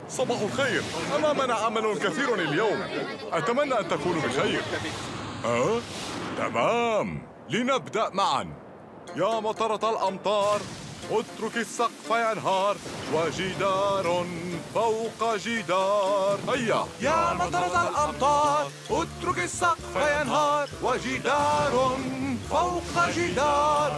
صباح الخير أمامنا عمل كثير اليوم أتمنى أن تكونوا بخير أه؟ تمام لنبدأ معا يا مطرة الأمطار اترك السقف ينهار وجدار فوق جدار هيا يا مطرة الأمطار اترك السقف ينهار وجدار فوق جدار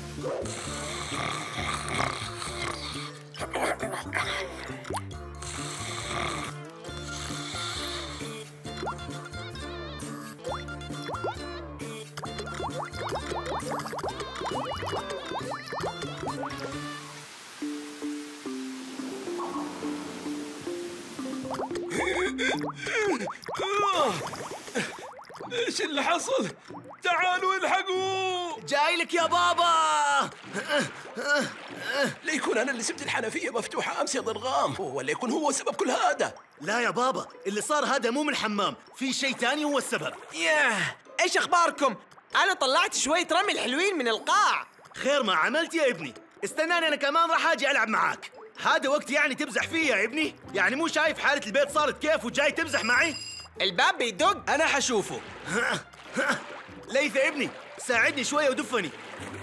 ايش اللي حصل؟ تعالوا الحقوا جاي لك يا بابا ليكون انا اللي سبت الحنفيه مفتوحه امس يا ضرغام ولا يكون هو سبب كل هذا لا يا بابا اللي صار هذا مو من الحمام في شيء تاني هو السبب ياه ايش اخباركم؟ انا طلعت شوية رمل حلوين من القاع خير ما عملت يا ابني استناني انا كمان راح اجي العب معاك هذا وقت يعني تمزح فيه يا ابني يعني مو شايف حالة البيت صارت كيف وجاي تمزح معي الباب بيدق انا حشوفه ليث يا ابني ساعدني شوية ودفني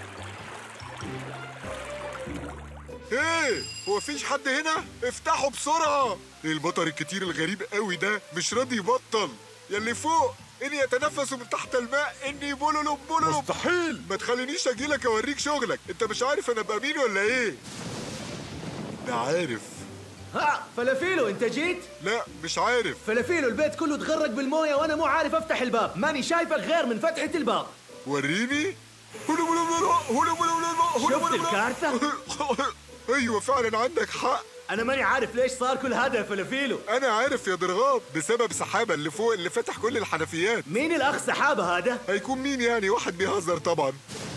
ايه هو فيش حد هنا افتحوا بسرعة المطر الكتير الغريب قوي ده مش راضي يبطل يلي فوق اني يتنفس من تحت الماء اني بولولوم بولولوم مستحيل ما تخلينيش اجيلك اوريك شغلك انت مش عارف انا ابقى مين ولا ايه ده عارف ها فلافيلو انت جيت لا مش عارف فلافيلو البيت كله تغرق بالمويه وانا مو عارف افتح الباب ماني شايفك غير من فتحة الباب وريني هلو هلو هلو هلو هلو هلو هلو شفت الكارثة؟ ايوه فعلا عندك حق انا ماني عارف ليش صار كل هذا يا فلافيلو انا عارف يا ضرغام بسبب سحابة اللي فوق اللي فتح كل الحنفيات مين الاخ سحابة هذا؟ هيكون مين يعني واحد بيهزر طبعا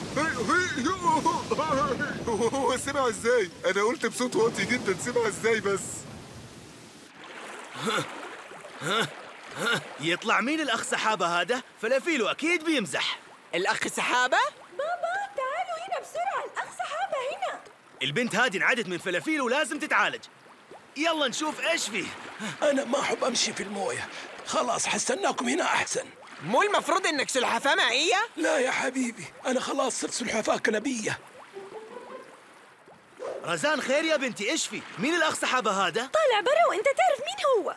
هو سمع ازاي انا قلت بصوت واطي جدا سمع ازاي بس يطلع مين الاخ سحابة هذا؟ فلافيلو اكيد بيمزح الاخ سحابة؟ بابا تعالوا هنا بسرعة الأخ سحابة هنا البنت هذه انعدت من فلافيلو ولازم تتعالج يلا نشوف ايش فيه انا ما احب امشي في المويه خلاص حستناكم هنا احسن مو المفروض انك سلحفاة مائية؟ لا يا حبيبي انا خلاص صرت سلحفاه كنبيه رزان خير يا بنتي ايش في؟ مين الاخ سحابة هذا؟ طالع برا وأنت تعرف مين هو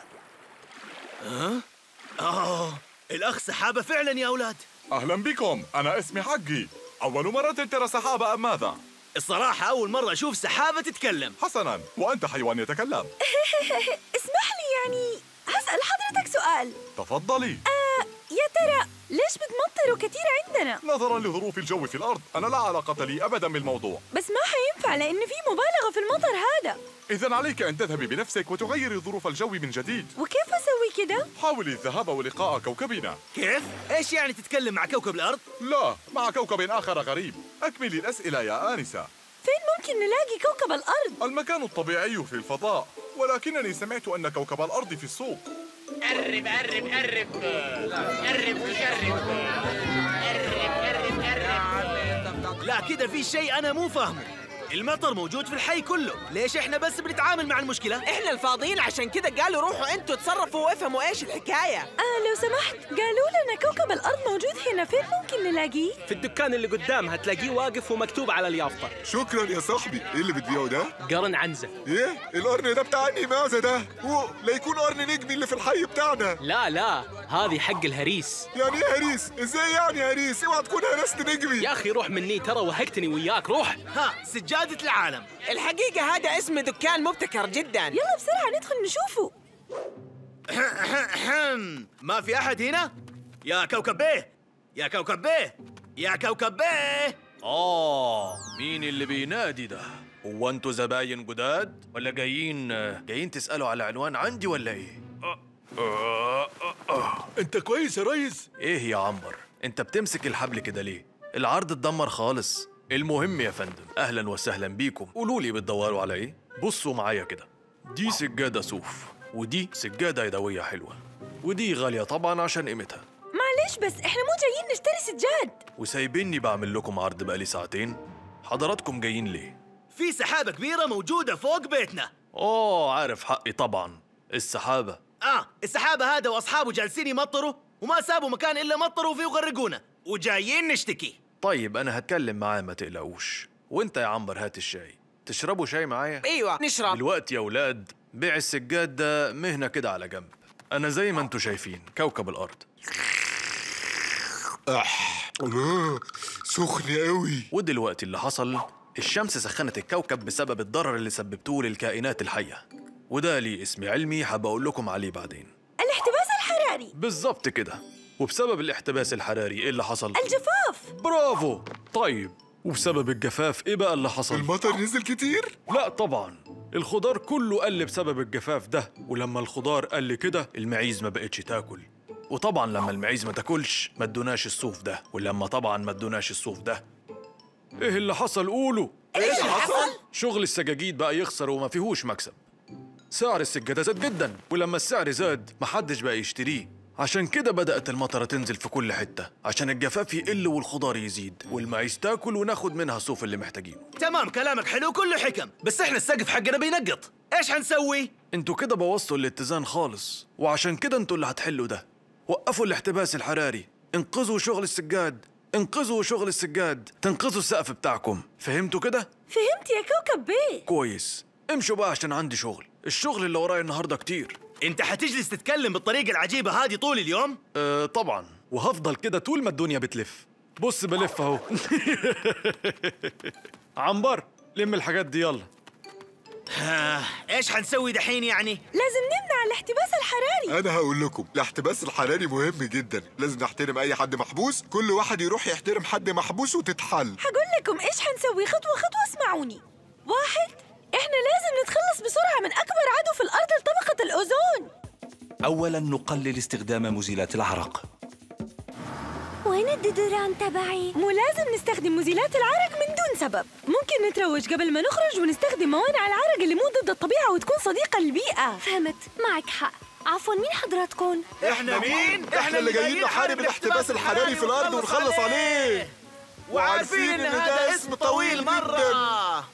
اه الاخ سحابة فعلا يا اولاد أهلا بكم أنا اسمي حقي أول مرة ترى سحابة أم ماذا؟ الصراحة أول مرة أشوف سحابة تتكلم حسنا وأنت حيوان يتكلم اسمح لي يعني هسأل حضرتك سؤال تفضلي آه يا ترى ليش بتمطروا كتير عندنا؟ نظرا لظروف الجو في الأرض أنا لا علاقة لي أبدا بالموضوع بس ما حينفع لأن في مبالغة في المطر هذا إذا عليك أن تذهبي بنفسك وتغيري ظروف الجو من جديد وكيف أسوي كده؟ حاولي الذهاب ولقاء كوكبنا كيف؟ ايش يعني تتكلم مع كوكب الأرض؟ لا مع كوكب آخر غريب أكملي الأسئلة يا آنسة فين ممكن نلاقي كوكب الأرض؟ المكان الطبيعي في الفضاء ولكنني سمعت أن كوكب الأرض في السوق قرب قرب قرب قرب وشرب قرب قرب قرب لا كده في شيء أنا مو فاهمه المطر موجود في الحي كله ليش إحنا بس بنتعامل مع المشكلة؟ احنا الفاضيين عشان كده قالوا روحوا انتوا تصرفوا وافهموا ايش الحكاية آه لو سمحت قالوا لنا كوكب الأرض موجود هنا فين ممكن نلاقيه؟ في الدكان اللي قدام هتلاقيه واقف ومكتوب على اليافطة شكرا يا صاحبي ايه اللي بتبيعه ده قرن عنزة ايه القرن ده بتاع انهي ماذا ده هو لا يكون قرن نجمي اللي في الحي بتاعنا لا لا هذه حق الهريس يعني ايه هريس ازاي يعني هريس اوعى تكون هرست نجمي يا أخي روح مني ترى وهقتني وياك روح ها سجادة العالم الحقيقة هذا اسم دكان مبتكر جدا يلا بسرعة ندخل نشوفه ما في أحد هنا؟ يا كوكب بيه يا كوكب بيه يا كوكب بيه آه مين اللي بينادي ده؟ هو انتوا زباين جداد؟ ولا جايين جايين تسألوا على عنوان عندي ولا ايه؟ انت كويس يا ريس ايه يا عنبر؟ انت بتمسك الحبل كده ليه؟ العرض اتدمر خالص المهم يا فندم اهلا وسهلا بيكم قولوا لي بتدوروا على ايه؟ بصوا معايا كده دي سجادة صوف ودي سجادة يدوية حلوة ودي غالية طبعا عشان قيمتها معلش بس احنا مو جايين نشتري سجاد وسايبيني بعمل لكم عرض بقالي ساعتين حضراتكم جايين ليه؟ في سحابة كبيرة موجودة فوق بيتنا اوه عارف حقي طبعا السحابة اه السحابة هذا واصحابه جالسين يمطروا وما سابوا مكان الا مطروا فيه وغرقونا وجايين نشتكي طيب انا هتكلم معاه ما تقلقوش وانت يا عنبر هات الشاي تشربوا شاي معايا ايوه نشرب دلوقتي يا ولاد بيع السجاد ده مهنة كده على جنب انا زي ما انتوا شايفين كوكب الارض أح آه، سخن قوي ودلوقتي اللي حصل الشمس سخنت الكوكب بسبب الضرر اللي سببتوه للكائنات الحية وده ليه اسم علمي هبقول لكم عليه بعدين الاحتباس الحراري بالظبط كده وبسبب الاحتباس الحراري ايه اللي حصل؟ الجفاف برافو طيب وبسبب الجفاف ايه بقى اللي حصل؟ المطر نزل كتير لا طبعا الخضار كله قل بسبب الجفاف ده ولما الخضار قل كده المعيز ما بقتش تاكل وطبعا لما المعيز ما تاكلش ما ادوناش الصوف ده ولما طبعا ما ادوناش الصوف ده ايه اللي حصل قولوا ايش اللي حصل؟ شغل السجاجيد بقى يخسر وما فيهوش مكسب سعر السجادة زاد جدا ولما السعر زاد محدش بقى يشتريه عشان كده بدأت المطرة تنزل في كل حتة عشان الجفاف يقل والخضار يزيد والمعيز تاكل وناخد منها الصوف اللي محتاجينه تمام كلامك حلو كله حكم بس احنا السقف حقنا بينقط ايش حنسوي؟ انتوا كده بوظتوا الاتزان خالص وعشان كده انتوا اللي هتحلوا ده وقفوا الاحتباس الحراري انقذوا شغل السجاد انقذوا شغل السجاد تنقذوا السقف بتاعكم فهمتوا كده فهمت يا كوكب بيه كويس امشوا بقى عشان عندي شغل الشغل اللي ورايا النهارده كتير انت حتجلس تتكلم بالطريقة العجيبة هذه طول اليوم؟ أه طبعا وهفضل كده طول ما الدنيا بتلف بص بلف اهو عنبر لم الحاجات دي يلا آه، ايش حنسوي دحين يعني؟ لازم نمنع الاحتباس الحراري انا هقول لكم الاحتباس الحراري مهم جدا لازم نحترم اي حد محبوس كل واحد يروح يحترم حد محبوس وتتحل هقول لكم ايش حنسوي خطوة خطوة اسمعوني واحد احنا لازم نتخلص بسرعة من اكبر عدو في الارض لطبقة الاوزون أولا نقلل استخدام مزيلات العرق وين الديدوران تبعي؟ مو لازم نستخدم مزيلات العرق من دون سبب ممكن نتروج قبل ما نخرج ونستخدم موانع العرق اللي مو ضد الطبيعة وتكون صديقة للبيئة فهمت معك حق عفوا مين حضراتكم؟ احنا مين؟ احنا اللي جايين نحارب الاحتباس الحراري في الارض ونخلص عليه وعارفين ان هذا اسم طويل مرة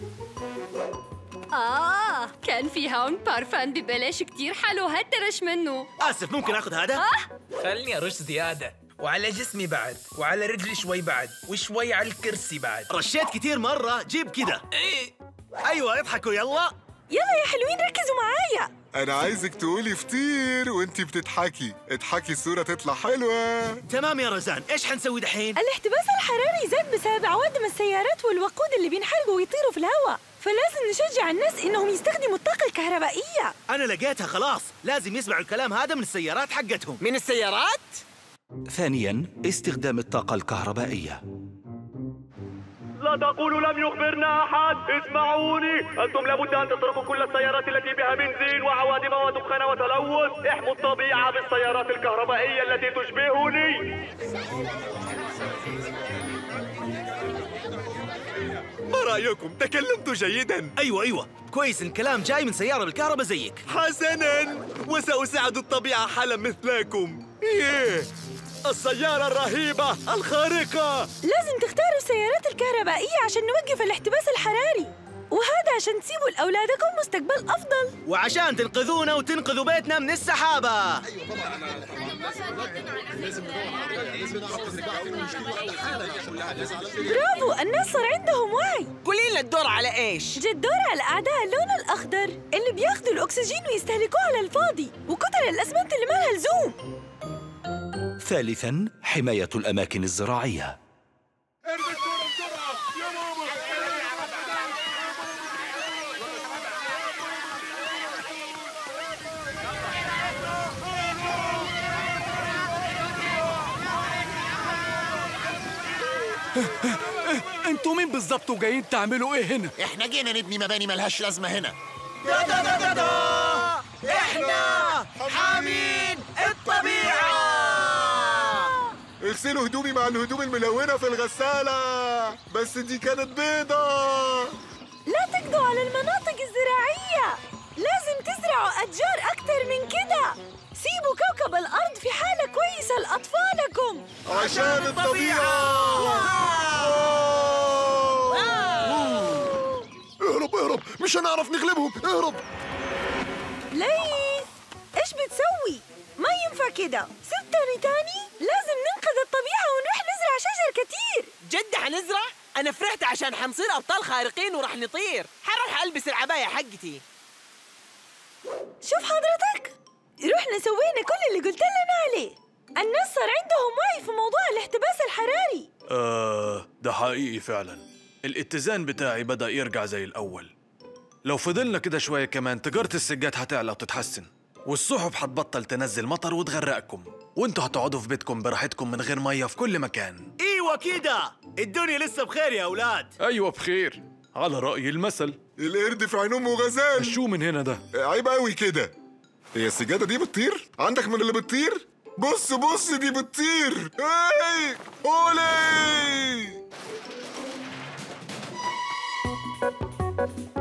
آه كان في هون بارفان ببلاش كتير حلو هالترش منه اسف ممكن اخذ هذا؟ خلني ارش زيادة وعلى جسمي بعد وعلى رجلي شوي بعد وشوي على الكرسي بعد رشيت كتير مرة جيب كده ايه ايوه اضحكوا يلا يلا يا حلوين ركزوا معايا انا عايزك تقولي فطير وانتي بتضحكي اضحكي الصورة تطلع حلوة تمام يا رزان ايش حنسوي دحين؟ الاحتباس الحراري زاد بسبب عوادم السيارات والوقود اللي بينحرقوا ويطيروا في الهواء فلازم نشجع الناس انهم يستخدموا الطاقة الكهربائية انا لقيتها خلاص لازم يسمعوا الكلام هذا من السيارات حقتهم من السيارات؟ ثانيا استخدام الطاقة الكهربائية لا تقولوا لم يخبرنا أحد اسمعوني أنتم لابد أن تتركوا كل السيارات التي بها بنزين وعوادم ودخان وتلوث احموا الطبيعة بالسيارات الكهربائية التي تشبهني ما رايكم تكلمت جيدا ايوه ايوه كويس الكلام جاي من سياره بالكهرباء زيك حسنا وساساعد الطبيعه حالا مثلكم إيه. السياره الرهيبه الخارقه لازم تختاروا السيارات الكهربائية عشان نوقف الاحتباس الحراري وهذا عشان تسيبوا لأولادكم مستقبل أفضل وعشان تنقذونا وتنقذوا بيتنا من السحابه برافو الناس صار عندهم وعي قولي لنا الدور على ايش؟ جد دور على أعداء اللون الأخضر اللي بياخذوا الأكسجين ويستهلكوه على الفاضي وكتل الأسمنت اللي ما لها لزوم ثالثا حماية الأماكن الزراعية انتوا مين بالظبط وجايين تعملوا ايه هنا؟ احنا جينا نبني مباني ملهاش لازمة هنا دا دا دا دا دا. احنا حامين الطبيعه اغسلوا هدومي مع الهدوم الملونة في الغسالة بس دي كانت بيضة لا تقضوا على المناطق الزراعية لازم تزرعوا أشجار أكثر من كده سيبوا كوكب الأرض في حالة كويسة لأطفالكم عشان الطبيعة اهرب اهرب مش مش هنعرف نغلبهم اهرب ليث ايش بتسوي؟ ما ينفع كده سبتني تاني لازم ننقذ الطبيعة ونروح نزرع شجر كتير جد حنزرع؟ أنا فرحت عشان حنصير أبطال خارقين ورح نطير حروح ألبس العباية حقتي شوف حضرتك رحنا سوينا كل اللي قلت لنا عليه الناس صار عندهم وعي في موضوع الاحتباس الحراري آه ده حقيقي فعلا الاتزان بتاعي بدأ يرجع زي الأول لو فضلنا كده شوية كمان تجارة السجاد هتعلى وتتحسن والسحب هتبطل تنزل مطر وتغرقكم وانتوا هتقعدوا في بيتكم براحتكم من غير مية في كل مكان ايوه كده الدنيا لسه بخير يا اولاد أيوة بخير على رأي المثل القرد في عين امه غزال شو من هنا ده عيب قوي كده هي السجادة دي بتطير؟ عندك من اللي بتطير؟ بص بص دي بتطير هاي هولي